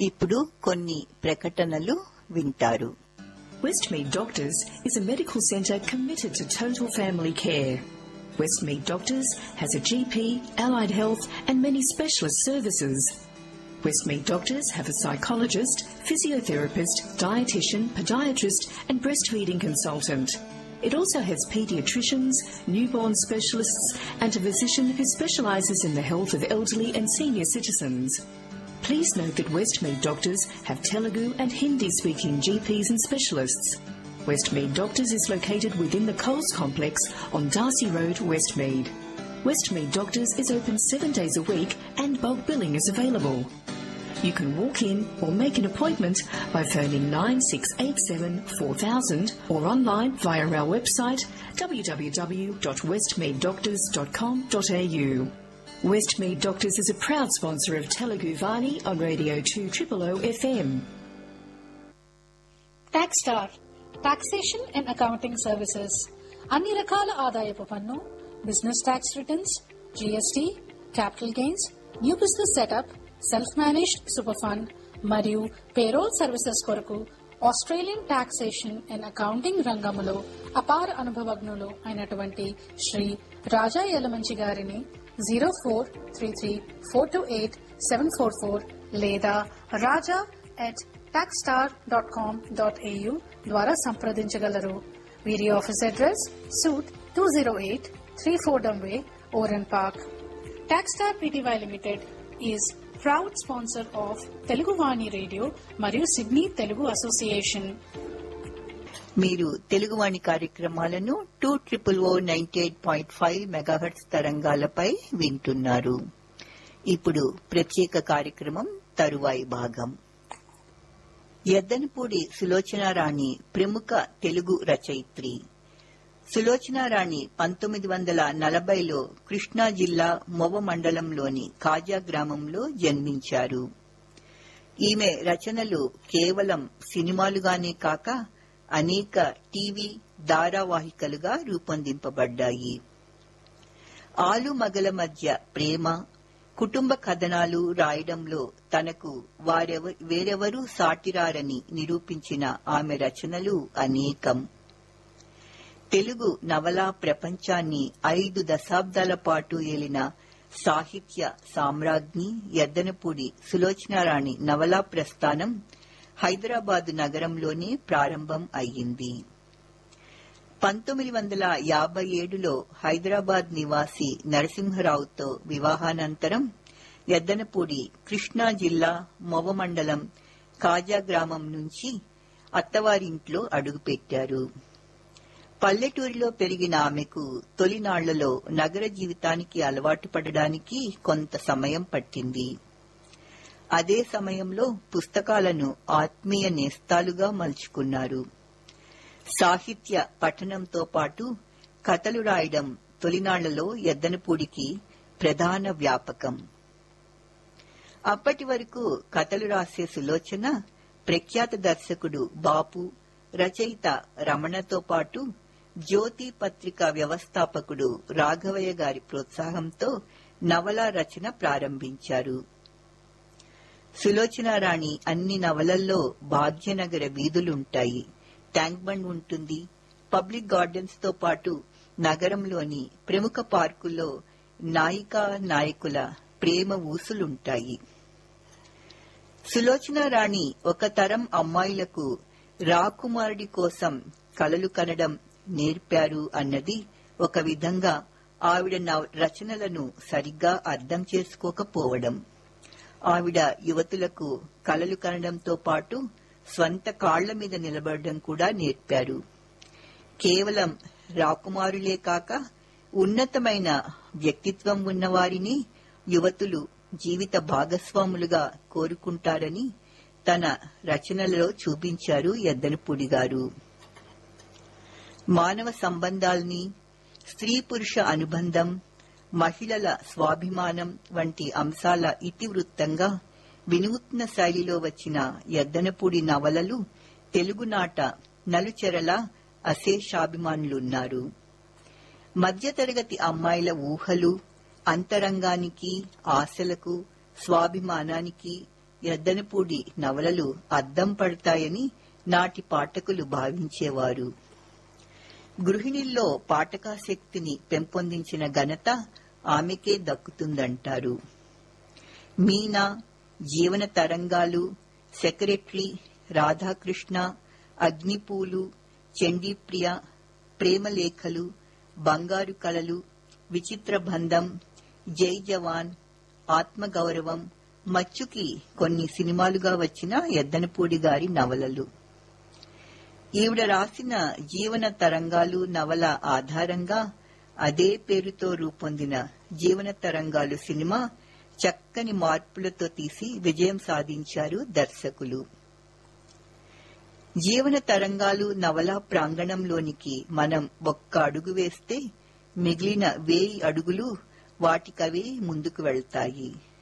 ఇప్పుడు కొన్ని ప్రకటనలు వింటారు Westmead Doctors is a medical centre committed to total family care. Westmead Doctors has a GP, allied health and many specialist services. Westmead Doctors have a psychologist, physiotherapist, dietitian, podiatrist and breastfeeding consultant. It also has paediatricians, newborn specialists and a physician who specialises in the health of elderly and senior citizens. Please note that Westmead doctors have Telugu and Hindi speaking GPs and specialists. Westmead Doctors is located within the Coles complex on Darcy Road, Westmead. Westmead Doctors is open seven days a week and bulk billing is available. You can walk in or make an appointment by phoning 9687 4000 or online via our website www.westmeaddoctors.com.au. Westmead Doctors is a proud sponsor of Telugu Vani on Radio 2 Triple FM. Tax Star taxation and accounting services అన్ని రకాల ఆదాయపు పన్ను business tax returns GST capital gains new business setup self managed super fund మరియు payroll services కొరకు Australian taxation and accounting రంగంలో అపార అనుభవజ్ఞులు అయినటువంటి శ్రీ రాజా యలమంచి గారిని zero four three three four two eight seven four four లేదా రాజా ఎట్ taxstar.com.au ద్వారా సంప్రదించగలరు వీరి office address suite two zero eight three four way ఓరన్ park Taxstar PTY limited is proud sponsor of Telugu Vani radio మరియు సిడ్నీ తెలుగు అసోసియేషన్ మీరు తెలుగువాణి కార్యక్రమాలను two triple O ninety eight point five megahertz తరంగాలపై వింటున్నారు ఇప్పుడు ప్రత్యేక కార్యక్రమం తరువాయి భాగం ఎద్దనపూడి సులోచనారాణి ప్రముఖ తెలుగు రచయిత్రి సులోచనారాణి పంతొమ్మిది వందల నలభైలో కృష్ణా జిల్లా మొవ మండలంలోని కాజా గ్రామంలో జన్మించారు ఈమె రచనలు కేవలం సినిమాలుగానే కాక అనేక టీవీ ధారావాహికలుగా రూపొందింపబడ్డాయి ఆలు మగల మధ్య ప్రేమ కుటుంబ కథనాలు రాయడంలో తనకు వారెవ వేరెవరూ సాటిరారని నిరూపించిన ఆమె రచనలు అనేకం తెలుగు నవలా ప్రపంచాన్ని ఐదు దశాబ్దాల పాటు ఏలిన సాహిత్య సామ్రాజ్ఞి ఎద్దనపూడి సులోచనారాణి నవలా ప్రస్థానం హైదరాబాద్ నగరంలోనే ప్రారంభం అయ్యింది పంతొమ్మిది వందల యాభై ఏడులో హైదరాబాద్ నివాసి నరసింహరావుతో వివాహానంతరం ఎద్దనపూడి కృష్ణా జిల్లా మొవ మండలం కాజా గ్రామం నుంచి అత్తవారింట్లో అడుగుపెట్టారు పల్లెటూరిలో పెరిగిన ఆమెకు తొలినాళ్లలో నగర జీవితానికి అలవాటు పడడానికి కొంత సమయం పట్టింది అదే సమయంలో పుస్తకాలను ఆత్మీయ నేస్తాలుగా మలుచుకున్నారు సాహిత్య పఠనంతో పాటు కథలు రాయడం తొలినాళ్లలో ఎద్దనపూడికి ప్రధాన వ్యాపకం అప్పటి వరకు కథలు రాసే సులోచన ప్రఖ్యాత దర్శకుడు బాపు రచయిత రమణతో పాటు జ్యోతి పత్రిక వ్యవస్థాపకుడు రాఘవయ్య గారి ప్రోత్సాహంతో నవలా రచన ప్రారంభించారు సులోచనారాణి అన్ని నవలల్లో భాగ్యనగర వీధులుంటాయి ట్యాంక్ బండ్ ఉంటుంది పబ్లిక్ గార్డెన్స్ తో పాటు నగరంలోని ప్రముఖ పార్కుల్లో నాయికా నాయకుల ప్రేమ ఊసులుంటాయి సులోచనారాణి ఒక తరం అమ్మాయిలకు రాకుమారుడి కోసం కలలు కనడం నేర్పారు అన్నది ఒక విధంగా ఆవిడ నవ- రచనలను సరిగ్గా అర్థం చేసుకోకపోవడం ఆవిడ యువతులకు కలలు కనడంతో పాటు స్వంత కాళ్ల మీద నిలబడడం కూడా నేర్పారు కేవలం రాకుమారులే కాక ఉన్నతమైన వ్యక్తిత్వం ఉన్నవారిని యువతులు జీవిత భాగస్వాములుగా కోరుకుంటారని తన రచనలలో చూపించారు ఎద్దనపూడి గారు మానవ సంబంధాల్ని స్త్రీ పురుష అనుబంధం మహిళల స్వాభిమానం వంటి అంశాల ఇతివృత్తంగా వినూత్న శైలిలో వచ్చిన ఎద్దనపూడి నవలలు తెలుగునాట నలుచెరల అశేషాభిమానులున్నారు మధ్యతరగతి అమ్మాయిల ఊహలు అంతరంగానికి ఆశలకు స్వాభిమానానికి ఎద్దనపూడి నవలలు అద్దం పడతాయని నాటి పాఠకులు భావించేవారు గృహిణిల్లో పాఠకాశక్తిని పెంపొందించిన ఘనత ఆమెకే దక్కుతుందంటారు మీనా జీవన తరంగాలు సెక్రటరీ రాధాకృష్ణ అగ్నిపూలు చండీప్రియ ప్రేమలేఖలు బంగారు కళలు విచిత్ర బంధం జై జవాన్ ఆత్మగౌరవం మచ్చుకి కొన్ని సినిమాలుగా వచ్చిన ఎద్దనపూడి గారి నవలలు ఈవిడ రాసిన జీవన తరంగాలు నవల ఆధారంగా అదే పేరుతో రూపొందిన జీవన తరంగాలు సినిమా చక్కని మార్పులతో తీసి విజయం సాధించారు దర్శకులు జీవన తరంగాలు నవల ప్రాంగణంలోనికి మనం ఒక్క అడుగు వేస్తే మిగిలిన వేయి అడుగులు వాటికవే ముందుకు వెళ్తాయి